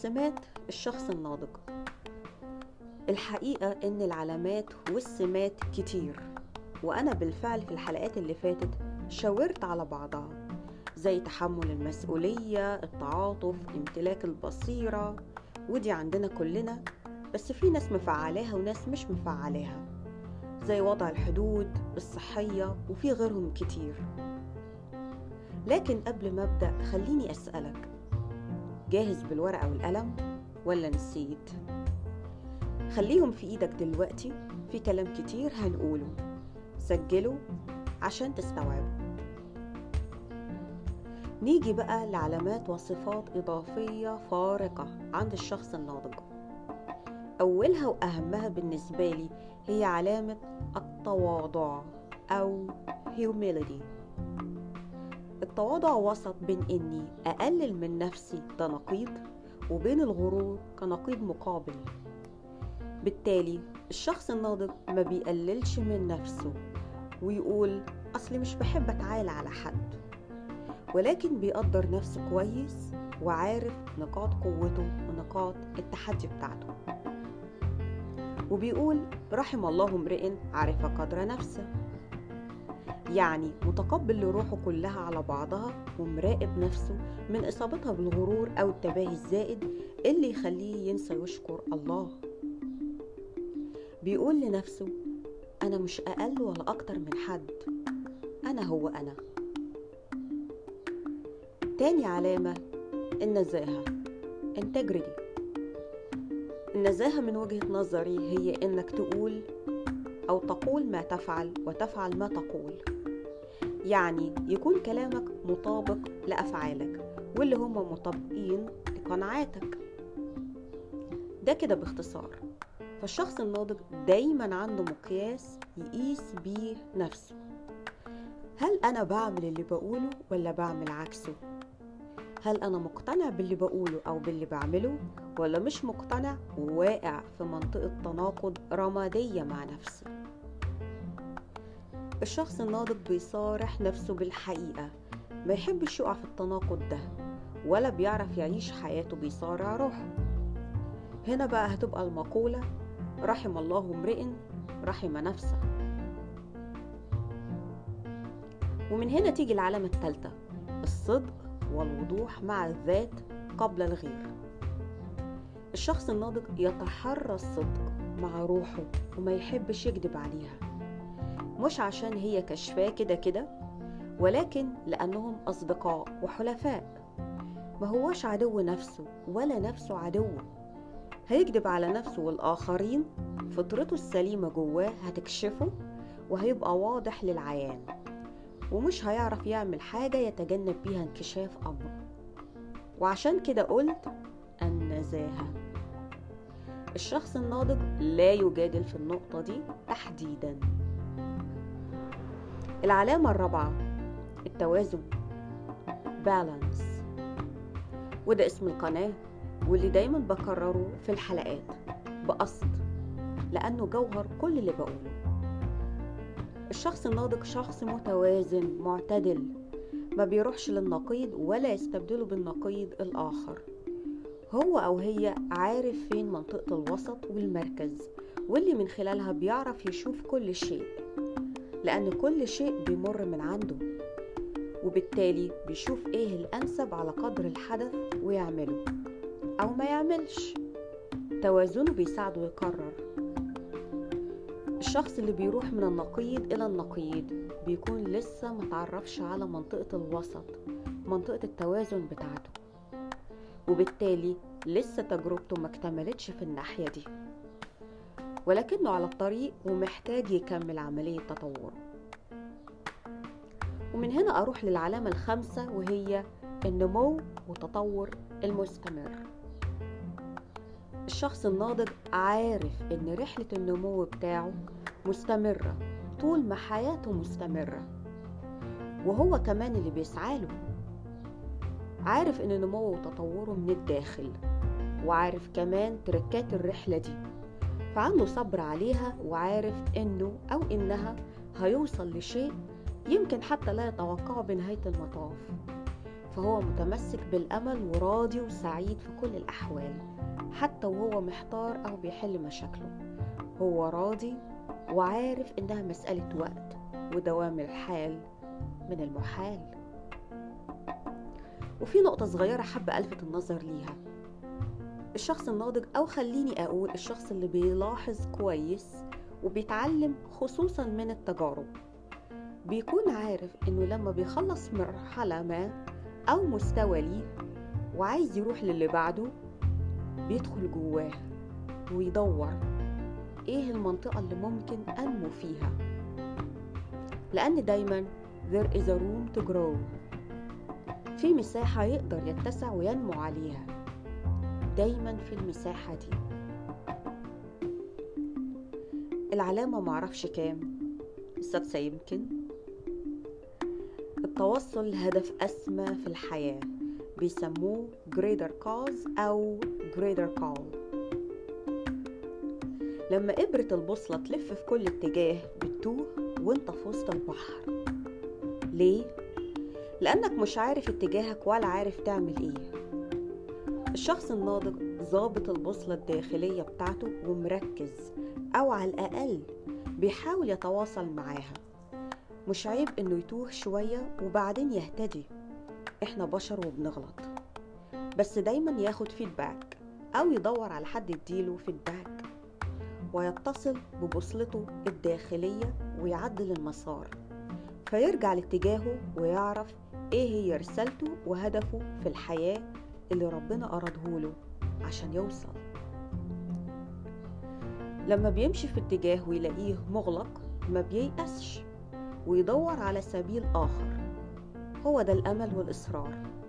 سمات الشخص الناضج الحقيقة إن العلامات والسمات كتير وأنا بالفعل في الحلقات اللي فاتت شاورت على بعضها زي تحمل المسؤولية التعاطف امتلاك البصيرة ودي عندنا كلنا بس في ناس مفعلاها وناس مش مفعلاها زي وضع الحدود الصحية وفي غيرهم كتير لكن قبل ما أبدأ خليني أسألك جاهز بالورقة والقلم ولا نسيت؟ خليهم في إيدك دلوقتي في كلام كتير هنقوله سجله عشان تستوعبه نيجي بقى لعلامات وصفات إضافية فارقة عند الشخص الناضج أولها وأهمها بالنسبة لي هي علامة التواضع أو humility التواضع وسط بين إني أقلل من نفسي ده نقيض وبين الغرور كنقيض مقابل بالتالي الشخص الناضج ما بيقللش من نفسه ويقول أصلي مش بحب أتعالى على حد ولكن بيقدر نفسه كويس وعارف نقاط قوته ونقاط التحدي بتاعته وبيقول رحم الله امرئ عرف قدر نفسه يعني متقبل لروحه كلها على بعضها ومراقب نفسه من إصابتها بالغرور أو التباهي الزائد اللي يخليه ينسى يشكر الله بيقول لنفسه أنا مش أقل ولا أكتر من حد أنا هو أنا تاني علامة النزاهة integrity النزاهة من وجهة نظري هي إنك تقول أو تقول ما تفعل وتفعل ما تقول يعني يكون كلامك مطابق لأفعالك واللي هم مطابقين لقناعاتك ده كده باختصار فالشخص الناضج دايما عنده مقياس يقيس بيه نفسه هل أنا بعمل اللي بقوله ولا بعمل عكسه؟ هل أنا مقتنع باللي بقوله أو باللي بعمله ولا مش مقتنع وواقع في منطقة تناقض رمادية مع نفسي الشخص الناضج بيصارح نفسه بالحقيقة ما يحبش يقع في التناقض ده ولا بيعرف يعيش حياته بيصارع روحه هنا بقى هتبقى المقولة رحم الله امرئ رحم نفسه ومن هنا تيجي العلامة الثالثة الصدق والوضوح مع الذات قبل الغير الشخص الناضج يتحرى الصدق مع روحه وما يحبش يكذب عليها مش عشان هي كشفاه كده كده ولكن لأنهم أصدقاء وحلفاء ما هوش عدو نفسه ولا نفسه عدوه هيكذب على نفسه والآخرين فطرته السليمة جواه هتكشفه وهيبقى واضح للعيان ومش هيعرف يعمل حاجة يتجنب بيها انكشاف أمره وعشان كده قلت النزاهة الشخص الناضج لا يجادل في النقطة دي تحديدا العلامة الرابعة التوازن بالانس وده اسم القناة واللي دايما بكرره في الحلقات بقصد لأنه جوهر كل اللي بقوله الشخص الناضج شخص متوازن معتدل ما بيروحش للنقيض ولا يستبدله بالنقيض الآخر هو أو هي عارف فين منطقة الوسط والمركز واللي من خلالها بيعرف يشوف كل شيء لأن كل شيء بيمر من عنده وبالتالي بيشوف ايه الأنسب على قدر الحدث ويعمله أو ما يعملش توازنه بيساعده يقرر الشخص اللي بيروح من النقيض إلى النقيض بيكون لسه متعرفش على منطقة الوسط منطقة التوازن بتاعته وبالتالي لسه تجربته ما اكتملتش في الناحية دي ولكنه على الطريق ومحتاج يكمل عملية تطوره ومن هنا أروح للعلامة الخامسة وهي النمو والتطور المستمر الشخص الناضج عارف ان رحلة النمو بتاعه مستمرة طول ما حياته مستمرة وهو كمان اللي بيسعاله عارف ان نموه وتطوره من الداخل وعارف كمان تركات الرحلة دي فعنده صبر عليها وعارف انه او انها هيوصل لشيء يمكن حتى لا يتوقعه بنهاية المطاف فهو متمسك بالأمل وراضي وسعيد في كل الأحوال حتى وهو محتار أو بيحل مشاكله هو راضي وعارف إنها مسألة وقت ودوام الحال من المحال وفي نقطة صغيرة حابة ألفت النظر ليها الشخص الناضج أو خليني أقول الشخص اللي بيلاحظ كويس وبيتعلم خصوصا من التجارب بيكون عارف إنه لما بيخلص مرحلة ما أو مستوى ليه وعايز يروح للي بعده بيدخل جواه ويدور ايه المنطقة اللي ممكن أنمو فيها لأن دايما there is a room to grow في مساحة يقدر يتسع وينمو عليها دايما في المساحة دي العلامة معرفش كام السادسة يمكن التوصل لهدف أسمى في الحياة بيسموه greater cause أو greater call لما إبرة البوصلة تلف في كل اتجاه بتتوه وانت في وسط البحر ليه؟ لأنك مش عارف اتجاهك ولا عارف تعمل ايه الشخص الناضج ظابط البوصلة الداخلية بتاعته ومركز أو على الأقل بيحاول يتواصل معاها مش عيب إنه يتوه شوية وبعدين يهتدي إحنا بشر وبنغلط بس دايما ياخد فيدباك أو يدور على حد يديله فيدباك ويتصل ببوصلته الداخلية ويعدل المسار فيرجع لاتجاهه ويعرف ايه هي رسالته وهدفه في الحياة اللي ربنا أرادهوله عشان يوصل لما بيمشي في اتجاه ويلاقيه مغلق ما بييأسش ويدور على سبيل آخر هو ده الأمل والإصرار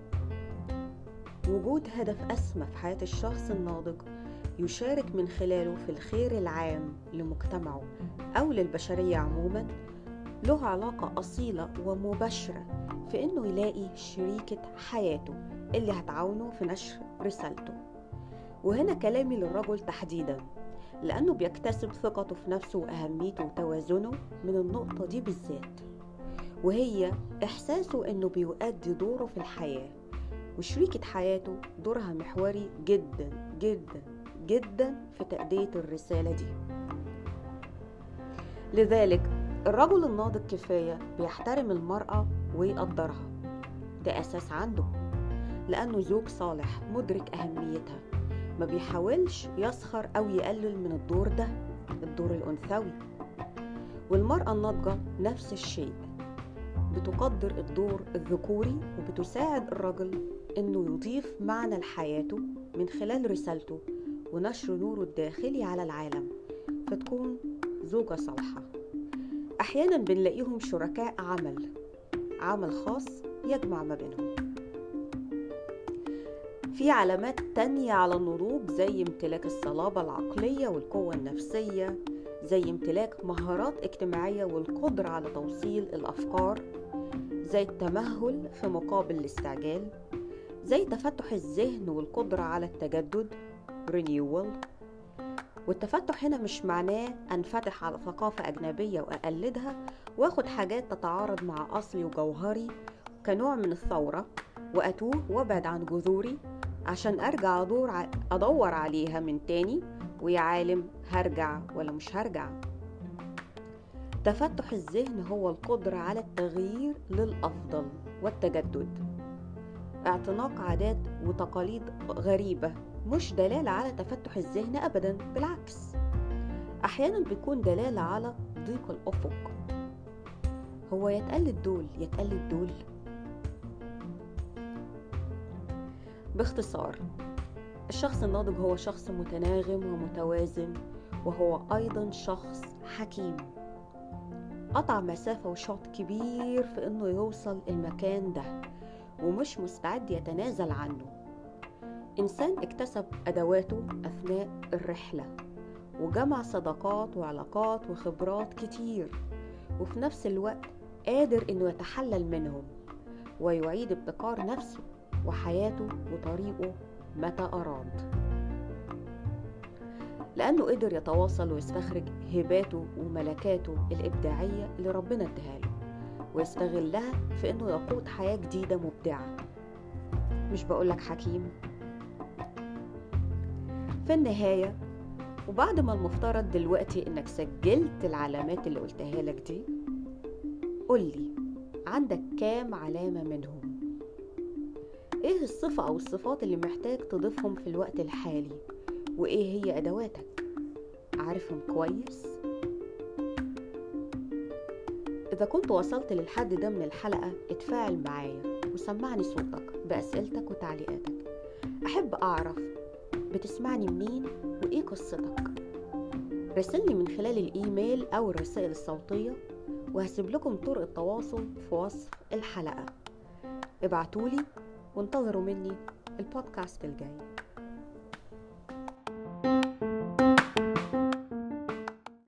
وجود هدف أسمى في حياة الشخص الناضج يشارك من خلاله في الخير العام لمجتمعه أو للبشرية عموما له علاقة أصيلة ومباشرة في إنه يلاقي شريكة حياته اللي هتعاونه في نشر رسالته وهنا كلامي للرجل تحديدا لأنه بيكتسب ثقته في نفسه وأهميته وتوازنه من النقطة دي بالذات وهي إحساسه إنه بيؤدي دوره في الحياة وشريكة حياته دورها محوري جدا جدا جدا في تأدية الرسالة دي لذلك الرجل الناضج كفاية بيحترم المرأة ويقدرها ده أساس عنده لأنه زوج صالح مدرك أهميتها ما بيحاولش يسخر أو يقلل من الدور ده الدور الأنثوي والمرأة الناضجة نفس الشيء بتقدر الدور الذكوري وبتساعد الرجل إنه يضيف معنى لحياته من خلال رسالته ونشر نوره الداخلي على العالم فتكون زوجة صالحة أحيانا بنلاقيهم شركاء عمل عمل خاص يجمع ما بينهم في علامات تانية على النضوج زي امتلاك الصلابة العقلية والقوة النفسية زي امتلاك مهارات اجتماعية والقدرة على توصيل الأفكار زي التمهل في مقابل الاستعجال زي تفتح الذهن والقدرة على التجدد renewal والتفتح هنا مش معناه أنفتح على ثقافة أجنبية وأقلدها وأخد حاجات تتعارض مع أصلي وجوهري كنوع من الثورة وأتوه وأبعد عن جذوري عشان أرجع أدور أدور عليها من تاني ويا عالم هرجع ولا مش هرجع تفتح الذهن هو القدرة على التغيير للأفضل والتجدد اعتناق عادات وتقاليد غريبة مش دلالة على تفتح الذهن أبدا بالعكس أحيانا بيكون دلالة على ضيق الأفق هو يتقلد دول يتقلد دول باختصار الشخص الناضج هو شخص متناغم ومتوازن وهو أيضا شخص حكيم قطع مسافة وشوط كبير في إنه يوصل المكان ده ومش مستعد يتنازل عنه إنسان اكتسب أدواته أثناء الرحلة وجمع صداقات وعلاقات وخبرات كتير وفي نفس الوقت قادر إنه يتحلل منهم ويعيد ابتكار نفسه وحياته وطريقه متى أراد لأنه قدر يتواصل ويستخرج هباته وملكاته الإبداعية اللي ربنا اداها له ويستغلها في إنه يقود حياة جديدة مبدعة مش بقولك حكيم في النهاية وبعد ما المفترض دلوقتي انك سجلت العلامات اللي قلتها لك دي قولي عندك كام علامة منهم ايه الصفة او الصفات اللي محتاج تضيفهم في الوقت الحالي وايه هي ادواتك عارفهم كويس إذا كنت وصلت للحد ده من الحلقة اتفاعل معايا وسمعني صوتك بأسئلتك وتعليقاتك أحب أعرف بتسمعني منين وإيه قصتك راسلني من خلال الإيميل أو الرسائل الصوتية وهسيب لكم طرق التواصل في وصف الحلقة ابعتولي وانتظروا مني البودكاست الجاي